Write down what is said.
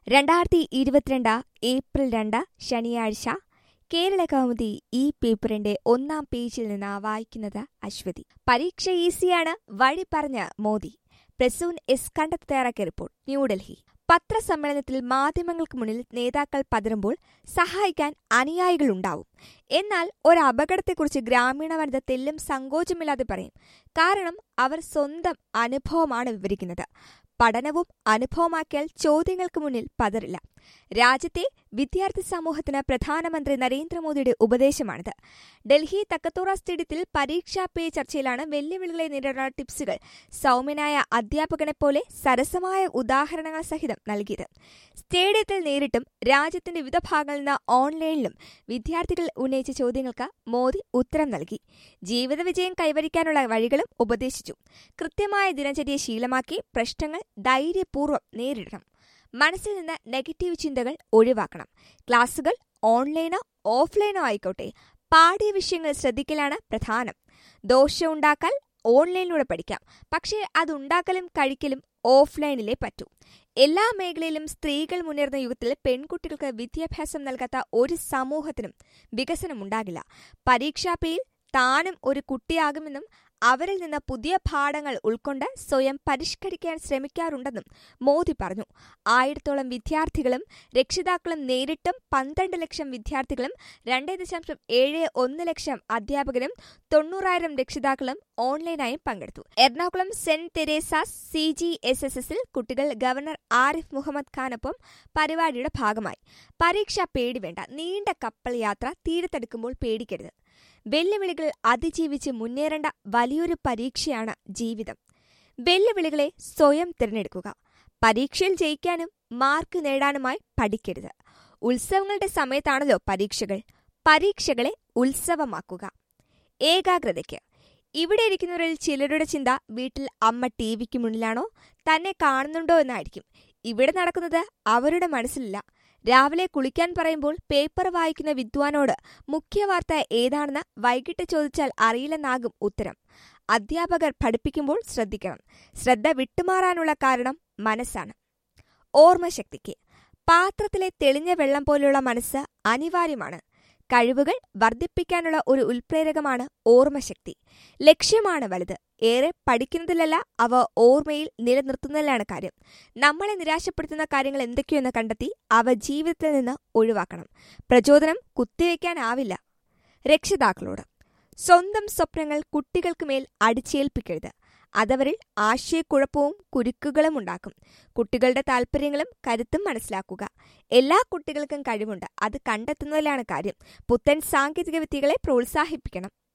രണ്ടായിരത്തി ഇരുപത്തിരണ്ട് ഏപ്രിൽ രണ്ട് ശനിയാഴ്ച കേരള കൗമുദി ഈ പേപ്പറിന്റെ ഒന്നാം പേജിൽ നിന്ന് വായിക്കുന്നത് അശ്വതി പരീക്ഷ ഈസിയാണ് വഴി പറഞ്ഞ മോദി പ്രസൂൻ എസ് കണ്ടെത്തി തയ്യാറാക്കിയ റിപ്പോർട്ട് ന്യൂഡൽഹി പത്രസമ്മേളനത്തിൽ മാധ്യമങ്ങൾക്ക് മുന്നിൽ നേതാക്കൾ പതറുമ്പോൾ സഹായിക്കാൻ അനുയായികളുണ്ടാവും എന്നാൽ ഒരു അപകടത്തെക്കുറിച്ച് ഗ്രാമീണ വനിത തെല്ലും സങ്കോചമില്ലാതെ പറയും കാരണം അവർ സ്വന്തം അനുഭവമാണ് വിവരിക്കുന്നത് പഠനവും അനുഭവമാക്കിയാൽ ചോദ്യങ്ങൾക്ക് മുന്നിൽ പതറില്ല രാജ്യത്തെ വിദ്യാർത്ഥി സമൂഹത്തിന് പ്രധാനമന്ത്രി നരേന്ദ്രമോദിയുടെ ഉപദേശമാണിത് ഡൽഹി തക്കത്തോറ സ്റ്റേഡിയത്തിൽ പരീക്ഷാ പേ ചർച്ചയിലാണ് വെല്ലുവിളികളെ നേരിടാനുള്ള ടിപ്സുകൾ സൗമ്യനായ അധ്യാപകനെ പോലെ സരസമായ ഉദാഹരണങ്ങൾ സഹിതം നൽകിയത് സ്റ്റേഡിയത്തിൽ നേരിട്ടും രാജ്യത്തിന്റെ വിവിധ ഭാഗങ്ങളിൽ നിന്ന് ഓൺലൈനിലും വിദ്യാർത്ഥികൾ ഉന്നയിച്ച ചോദ്യങ്ങൾക്ക് മോദി ഉത്തരം നൽകി ജീവിത വിജയം കൈവരിക്കാനുള്ള വഴികളും ഉപദേശിച്ചു കൃത്യമായ ദിനചര്യ ശീലമാക്കി പ്രശ്നങ്ങൾ ധൈര്യപൂർവ്വം നേരിടണം മനസ്സിൽ നിന്ന് നെഗറ്റീവ് ചിന്തകൾ ഒഴിവാക്കണം ക്ലാസുകൾ ഓൺലൈനോ ഓഫ്ലൈനോ ആയിക്കോട്ടെ പാഠ്യ വിഷയങ്ങൾ ശ്രദ്ധിക്കലാണ് പ്രധാനം ദോഷം ഉണ്ടാക്കാൻ ഓൺലൈനിലൂടെ പഠിക്കാം പക്ഷേ അതുണ്ടാക്കലും കഴിക്കലും ഓഫ്ലൈനിലേ പറ്റൂ എല്ലാ മേഖലയിലും സ്ത്രീകൾ മുന്നേറുന്ന യുഗത്തിൽ പെൺകുട്ടികൾക്ക് വിദ്യാഭ്യാസം നൽകാത്ത ഒരു സമൂഹത്തിനും വികസനമുണ്ടാകില്ല പരീക്ഷാപ്പയിൽ താനും ഒരു കുട്ടിയാകുമെന്നും അവരിൽ നിന്ന് പുതിയ പാഠങ്ങൾ ഉൾക്കൊണ്ട് സ്വയം പരിഷ്കരിക്കാൻ ശ്രമിക്കാറുണ്ടെന്നും മോദി പറഞ്ഞു ആയിരത്തോളം വിദ്യാർത്ഥികളും രക്ഷിതാക്കളും നേരിട്ടും പന്ത്രണ്ട് ലക്ഷം വിദ്യാർത്ഥികളും രണ്ട് ദശാംശം ഏഴ് ഒന്ന് ലക്ഷം അധ്യാപകരും തൊണ്ണൂറായിരം രക്ഷിതാക്കളും ഓൺലൈനായും പങ്കെടുത്തു Ernakulam saint Teresa's C G S S എസിൽ കുട്ടികൾ ഗവർണർ ആരിഫ് മുഹമ്മദ് ഖാനൊപ്പം പരിപാടിയുടെ ഭാഗമായി പരീക്ഷ പേടി വേണ്ട നീണ്ട കപ്പൽ യാത്ര തീരത്തെടുക്കുമ്പോൾ പേടിക്കരുത് വെല്ലുവിളികൾ അതിജീവിച്ച് മുന്നേറേണ്ട വലിയൊരു പരീക്ഷയാണ് ജീവിതം വെല്ലുവിളികളെ സ്വയം തിരഞ്ഞെടുക്കുക പരീക്ഷയിൽ ജയിക്കാനും മാർക്ക് നേടാനുമായി പഠിക്കരുത് ഉത്സവങ്ങളുടെ സമയത്താണല്ലോ പരീക്ഷകൾ പരീക്ഷകളെ ഉത്സവമാക്കുക ഏകാഗ്രതയ്ക്ക് ഇവിടെ ഇരിക്കുന്നവരിൽ ചിലരുടെ ചിന്ത വീട്ടിൽ അമ്മ ടി വിക്ക് മുന്നിലാണോ തന്നെ കാണുന്നുണ്ടോ എന്നായിരിക്കും ഇവിടെ നടക്കുന്നത് അവരുടെ മനസ്സിലില്ല രാവിലെ കുളിക്കാൻ പറയുമ്പോൾ പേപ്പർ വായിക്കുന്ന വിദ്വാനോട് മുഖ്യവാർത്ത ഏതാണെന്ന് വൈകിട്ട് ചോദിച്ചാൽ അറിയില്ലെന്നാകും ഉത്തരം അധ്യാപകർ പഠിപ്പിക്കുമ്പോൾ ശ്രദ്ധിക്കണം ശ്രദ്ധ വിട്ടുമാറാനുള്ള കാരണം മനസ്സാണ് ഓർമ്മശക്തിക്ക് പാത്രത്തിലെ തെളിഞ്ഞ വെള്ളം പോലുള്ള മനസ്സ് അനിവാര്യമാണ് കഴിവുകൾ വർദ്ധിപ്പിക്കാനുള്ള ഒരു ഉൽപ്രേരകമാണ് ഓർമ്മശക്തി ലക്ഷ്യമാണ് വലുത് ഏറെ പഠിക്കുന്നതിലല്ല അവ ഓർമ്മയിൽ നിലനിർത്തുന്നതിലാണ് കാര്യം നമ്മളെ നിരാശപ്പെടുത്തുന്ന കാര്യങ്ങൾ എന്തൊക്കെയെന്ന് കണ്ടെത്തി അവ ജീവിതത്തിൽ നിന്ന് ഒഴിവാക്കണം പ്രചോദനം കുത്തിവെക്കാനാവില്ല രക്ഷിതാക്കളോട് സ്വന്തം സ്വപ്നങ്ങൾ കുട്ടികൾക്ക് മേൽ അടിച്ചേൽപ്പിക്കരുത് അതവരിൽ ആശയക്കുഴപ്പവും കുരുക്കുകളും ഉണ്ടാക്കും കുട്ടികളുടെ താല്പര്യങ്ങളും കരുത്തും മനസ്സിലാക്കുക എല്ലാ കുട്ടികൾക്കും കഴിവുണ്ട് അത് കണ്ടെത്തുന്നതിലാണ് കാര്യം പുത്തൻ സാങ്കേതിക വിദ്യകളെ പ്രോത്സാഹിപ്പിക്കണം